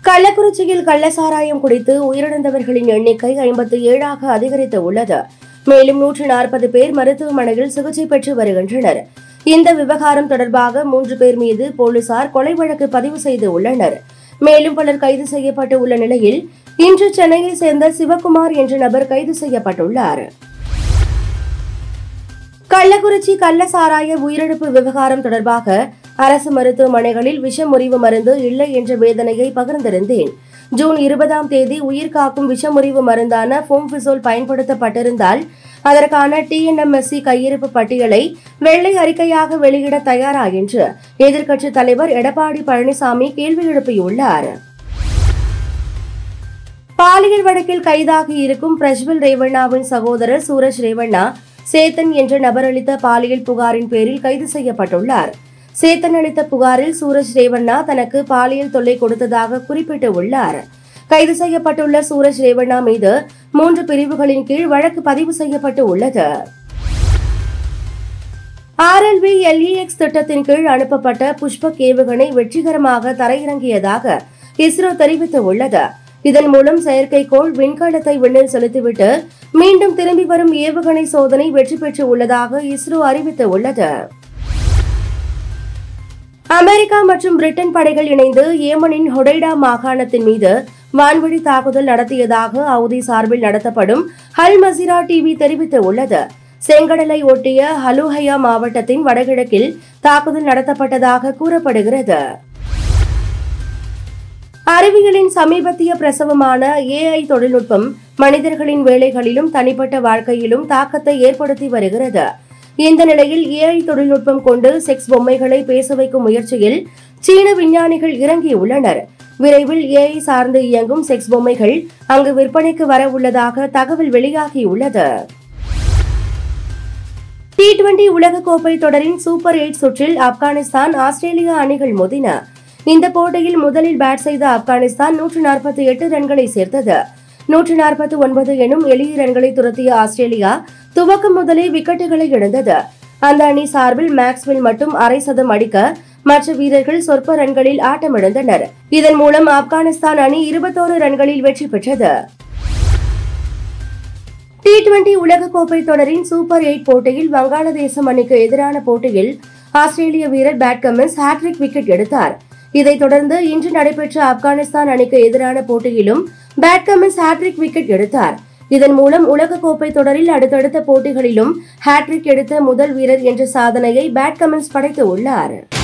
கள்ளக்குறிச்சியில் கள்ளசாராயம் குடித்து உயிரிழந்தவர்களின் எண்ணிக்கை ஐம்பத்தி ஏழாக அதிகரித்து உள்ளது மேலும் நூற்று நாற்பது பேர் மருத்துவமனையில் சிகிச்சை பெற்று வருகின்றனர் இந்த விவகாரம் தொடர்பாக மூன்று பேர் மீது போலீசார் கொலை வழக்கு பதிவு செய்து உள்ளனர் மேலும் பலர் கைது செய்யப்பட்டு உள்ள நிலையில் இன்று சென்னையை சேர்ந்த சிவகுமார் என்ற நபர் கைது செய்யப்பட்டுள்ளார் கள்ளக்குறிச்சி கள்ள சாராய உயிரிழப்பு விவகாரம் தொடர்பாக அரசு மருத்துவமனைகளில் விஷ முறிவு மருந்து இல்லை என்ற வேதனையை பகிர்ந்திருந்தேன் ஜூன் இருபதாம் தேதி உயிர் காக்கும் விஷமுறிவு மருந்தான ஃபோம்ஃபிசோல் பயன்படுத்தப்பட்டிருந்தால் அதற்கான டிஎன்எம்எஸ்சி கையிருப்பு பட்டியலை வெள்ளை அறிக்கையாக வெளியிட தயாரா என்று எதிர்க்கட்சித் தலைவர் எடப்பாடி பழனிசாமி கேள்வி எழுப்பியுள்ளார் பாலியல் வழக்கில் கைதாகி இருக்கும் பிரஜ்வல் ரேவண்ணாவின் சகோதரர் சூரஜ் ரேவண்ணா சேத்தன் என்ற நபர் அளித்த பாலியல் புகாரின் பேரில் கைது செய்யப்பட்டுள்ளார் சேத்தன் அளித்த புகாரில் சூரஜ் ரேவண்ணா தனக்கு பாலியல் தொல்லை கொடுத்ததாக குறிப்பிட்டுள்ளார் கைது செய்யப்பட்டுள்ள சூரஜ் ரேவண்ணா மீது மூன்று பிரிவுகளின் கீழ் வழக்கு பதிவு செய்யப்பட்டு உள்ளது ஆர்எல்வி எல்இஎக்ஸ் திட்டத்தின் கீழ் அனுப்பப்பட்ட புஷ்பக் ஏவுகணை வெற்றிகரமாக தரையிறங்கியதாக இஸ்ரோ தெரிவித்துள்ளது இதன் மூலம் செயற்கைக்கோள் விண்கலத்தை விண்ணில் செலுத்திவிட்டு மீண்டும் திரும்பி வரும் ஏவுகணை சோதனை வெற்றி பெற்று உள்ளதாக இஸ்ரோ அறிவித்துள்ளது அமெரிக்கா மற்றும் பிரிட்டன் படைகள் இணைந்து ஏமனின் ஹொடைடா மாகாணத்தின் மீது வான்வழி தாக்குதல் நடத்தியதாக ஹவுதி சார்பில் நடத்தப்படும் ஹல் மசிரா டிவி தெரிவித்துள்ளது செங்கடலை ஒட்டிய ஹலுஹையா மாவட்டத்தின் வடகிழக்கில் தாக்குதல் நடத்தப்பட்டதாக கூறப்படுகிறது அறிவியலின் சமீபத்திய பிரசவமான ஏஐ தொழில்நுட்பம் மனிதர்களின் வேலைகளிலும் தனிப்பட்ட வாழ்க்கையிலும் தாக்கத்தை ஏற்படுத்தி வருகிறது இந்த நிலையில் ஏஐ தொழில்நுட்பம் கொண்டு செக்ஸ் பொம்மைகளை பேச வைக்கும் முயற்சியில் சீன விஞ்ஞானிகள் இறங்கியுள்ளனர் விரைவில் ஏஐ சார்ந்து இயங்கும் செக்ஸ் பொம்மைகள் அங்கு விற்பனைக்கு வர உள்ளதாக தகவல் வெளியாகியுள்ளது டி டுவெண்டி உலகக்கோப்பை தொடரின் சூப்பர் எயிட் சுற்றில் ஆப்கானிஸ்தான் ஆஸ்திரேலியா அணிகள் மோதின இந்த போட்டியில் முதலில் பேட் செய்த ஆப்கானிஸ்தான் நூற்று நாற்பத்தி எட்டு ரன்களை சேர்த்தது நூற்று நாற்பத்தி ஒன்பது எனும் எளிய ரன்களை துரத்திய ஆஸ்திரேலியா துவக்கம் முதலே விக்கெட்டுகளை இழந்தது அந்த அணி சார்பில் மேக்ஸ்வெல் மட்டும் அரை சதம் அடிக்க மற்ற வீரர்கள் சொற்ப ரன்களில் ஆட்டமிழந்தனர் இதன் மூலம் ஆப்கானிஸ்தான் அணி இருபத்தோரு ரன்களில் வெற்றி பெற்றது டி டுவெண்டி உலகக்கோப்பை தொடரின் சூப்பர் எயிட் போட்டியில் வங்காளதேசம் அணிக்கு எதிரான போட்டியில் ஆஸ்திரேலிய வீரர் பேட் கமின்ஸ் ஹாட்ரிக் விக்கெட் எடுத்தார் இதைத் தொடர்ந்து இன்று நடைபெற்ற ஆப்கானிஸ்தான் அணிக்கு எதிரான போட்டியிலும் பேட் கமின்ஸ் ஹாட்ரிக் விக்கெட் எடுத்தார் இதன் மூலம் உலகக்கோப்பை தொடரில் அடுத்தடுத்த போட்டிகளிலும் ஹாட்ரிக் எடுத்த முதல் வீரர் என்ற சாதனையை பேட் கமின்ஸ் படைத்துள்ளார்